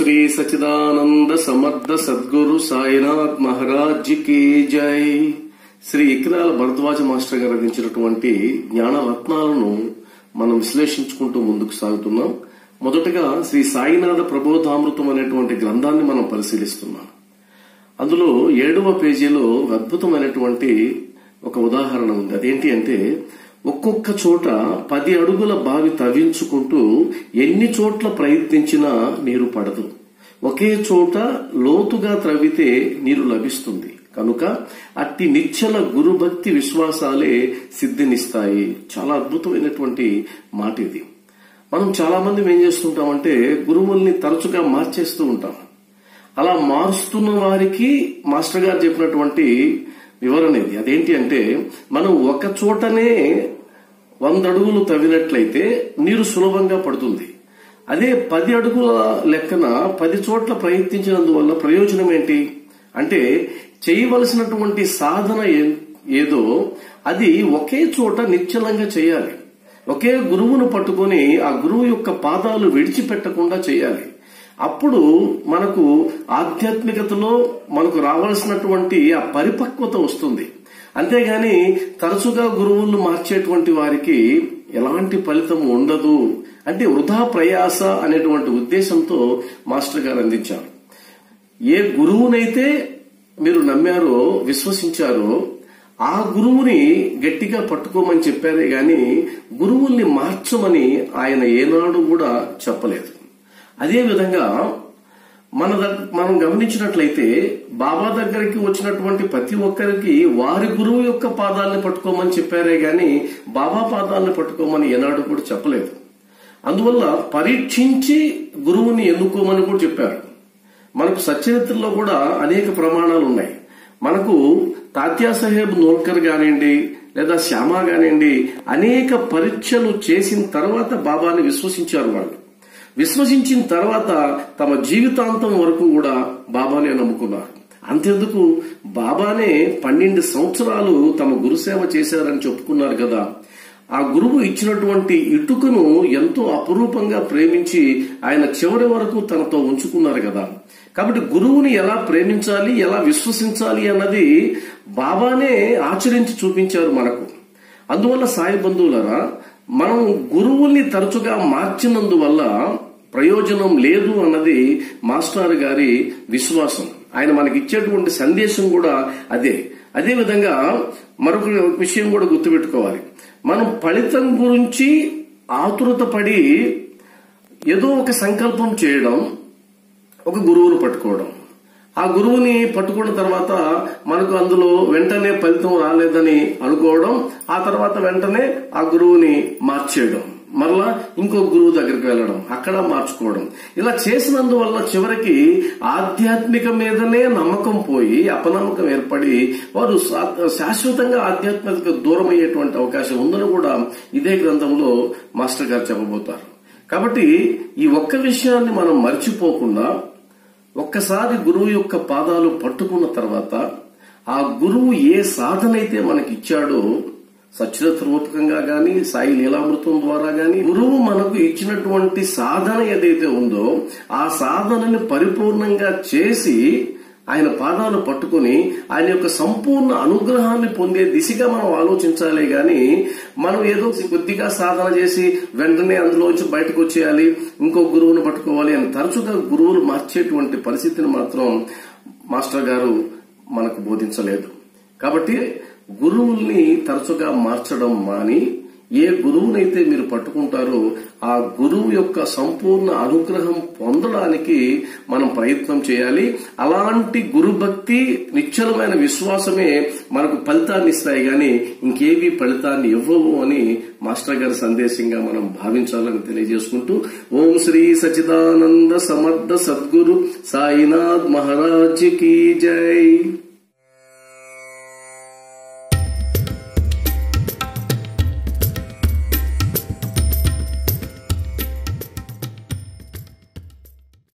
శ్రీ సచిదానంద సమర్థ సద్గురు సాయినాథ్ మహారాజ్ కి జై శ్రీ ఇక్రాల భరద్వాజ మాస్టర్ గారు అందించినటువంటి జ్ఞాన రత్నాలను మనం విశ్లేషించుకుంటూ ముందుకు సాగుతున్నాం మొదటగా శ్రీ సాయినాథ ప్రబోధామృతం అనేటువంటి గ్రంథాన్ని మనం పరిశీలిస్తున్నాం అందులో ఏడవ పేజీలో అద్భుతమైనటువంటి ఒక ఉదాహరణ ఉంది అదేంటి అంటే ఒక్కొక్క చోట పది అడుగుల బావి తవ్వించుకుంటూ ఎన్ని చోట్ల ప్రయత్నించినా నీరు పడదు ఒకే చోట లోతుగా త్రవ్వితే నీరు లభిస్తుంది కనుక అట్టి నిశ్చల గురుభక్తి విశ్వాసాలే సిద్ధినిస్తాయి చాలా అద్భుతమైనటువంటి మాట ఇది మనం చాలా మంది ఏం చేస్తుంటామంటే గురువుల్ని తరచుగా మార్చేస్తూ ఉంటాం అలా మారుస్తున్న వారికి మాస్టర్ గారు చెప్పినటువంటి వివరణ ఇది అదేంటి అంటే మనం ఒక చోటనే వంద అడుగులు తవ్వినట్లయితే నీరు సులభంగా పడుతుంది అదే పది అడుగుల లెక్కన పది చోట్ల ప్రయత్నించినందువల్ల ప్రయోజనం ఏంటి అంటే చేయవలసినటువంటి సాధన ఏ- ఏదో అది ఒకే చోట నిశ్చలంగా చేయాలి ఒకే గురువును పట్టుకొని ఆ గురువు యొక్క పాదాలు విడిచిపెట్టకుండా చేయాలి అప్పుడు మనకు ఆధ్యాత్మికతలో మనకు రావాల్సినటువంటి ఆ పరిపక్వత వస్తుంది అంతేగాని తరచుగా గురువులను మార్చేటువంటి వారికి ఎలాంటి ఫలితం ఉండదు అంటే వృధా ప్రయాస అనేటువంటి ఉద్దేశంతో మాస్టర్ గారు అందించారు ఏ గురువునైతే మీరు నమ్మారో విశ్వసించారో ఆ గురువుని గట్టిగా పట్టుకోమని చెప్పారే గాని గురువుల్ని మార్చమని ఆయన ఏనాడు కూడా చెప్పలేదు అదే విధంగా మన దగ్- మనం గమనించినట్లయితే బాబా దగ్గరికి వచ్చినటువంటి ప్రతి ఒక్కరికి వారి గురువు యొక్క పాదాలను పట్టుకోమని చెప్పారే గాని బాబా పాదాలను పట్టుకోమని ఏనాడు కూడా చెప్పలేదు అందువల్ల పరీక్షించి గురువుని ఎన్నుకోమని కూడా చెప్పారు మనకు సచరిత్రలో కూడా అనేక ప్రమాణాలు ఉన్నాయి మనకు తాత్యా సాహెబ్ నోల్కర్ కానివ్వండి లేదా శ్యామ కానివ్వండి అనేక పరీక్షలు చేసిన తర్వాత బాబాని విశ్వసించారు వాళ్ళు విశ్వసించిన తర్వాత తమ జీవితాంతం వరకు కూడా బాబానే నమ్ముకున్నారు అంతెందుకు బాబానే పన్నెండు సంవత్సరాలు తమ గురుసేవ చేశారని చెప్పుకున్నారు కదా ఆ గురువు ఇచ్చినటువంటి ఇటుకను ఎంతో అపురూపంగా ప్రేమించి ఆయన చివరి వరకు తనతో ఉంచుకున్నారు కదా కాబట్టి గురువుని ఎలా ప్రేమించాలి ఎలా విశ్వసించాలి అన్నది బాబానే ఆచరించి చూపించారు మనకు అందువల్ల సాయి బంధువులరా మనం గురువుల్ని తరచుగా మార్చినందువల్ల ప్రయోజనం లేదు అన్నది మాస్టర్ గారి విశ్వాసం ఆయన మనకి ఇచ్చేటువంటి సందేశం కూడా అదే అదే విధంగా మరొక విషయం కూడా గుర్తుపెట్టుకోవాలి మనం ఫలితం గురించి ఆతురత పడి ఏదో ఒక సంకల్పం చేయడం ఒక గురువును పట్టుకోవడం ఆ గురువుని పట్టుకున్న తర్వాత మనకు అందులో వెంటనే ఫలితం రాలేదని అనుకోవడం ఆ తర్వాత వెంటనే ఆ గురువుని మార్చేయడం మరలా ఇంకో గురువు దగ్గరికి వెళ్ళడం అక్కడ మార్చుకోవడం ఇలా చేసినందువల్ల చివరికి ఆధ్యాత్మిక మీదనే నమ్మకం పోయి అపనమ్మకం ఏర్పడి వారు శా- శాశ్వతంగా ఆధ్యాత్మిక దూరం అయ్యేటువంటి అవకాశం ఉందని కూడా ఇదే గ్రంథంలో మాస్టర్ గారు చెప్పబోతారు కాబట్టి ఈ ఒక్క విషయాన్ని మనం మర్చిపోకుండా ఒక్కసారి గురువు యొక్క పాదాలు పట్టుకున్న తర్వాత ఆ గురువు ఏ సాధన అయితే మనకి ఇచ్చాడో సచ్చిరత రూపకంగా గాని సాయి లీలామృతం ద్వారా గాని గురువు మనకు ఇచ్చినటువంటి సాధన ఏదైతే ఉందో ఆ సాధనని పరిపూర్ణంగా చేసి ఆయన పాదాలు పట్టుకుని ఆయన యొక్క సంపూర్ణ అనుగ్రహాన్ని పొందే దిశగా మనం ఆలోచించాలి గాని మనం ఏదో కొద్దిగా సాధన చేసి వెంటనే అందులోంచి బయటకు వచ్చేయాలి ఇంకో గురువును పట్టుకోవాలి అని తరచుగా గురువులు మార్చేటువంటి పరిస్థితిని మాత్రం మాస్టర్ గారు మనకు బోధించలేదు కాబట్టి గురువుల్ని తరచుగా మార్చడం మాని ఏ గురువునైతే మీరు పట్టుకుంటారో ఆ గురువు యొక్క సంపూర్ణ అనుగ్రహం పొందడానికి మనం ప్రయత్నం చేయాలి అలాంటి గురుభక్తి నిశ్చలమైన విశ్వాసమే మనకు ఫలితాన్ని ఇస్తాయి గాని ఇంకేవి ఫలితాన్ని ఇవ్వవు అని మాస్టర్ గారి సందేశంగా మనం భావించాలని తెలియజేసుకుంటూ ఓం శ్రీ సచిదానంద సమర్థ సద్గురు సాయినాథ్ మహారాజ్ కీ జై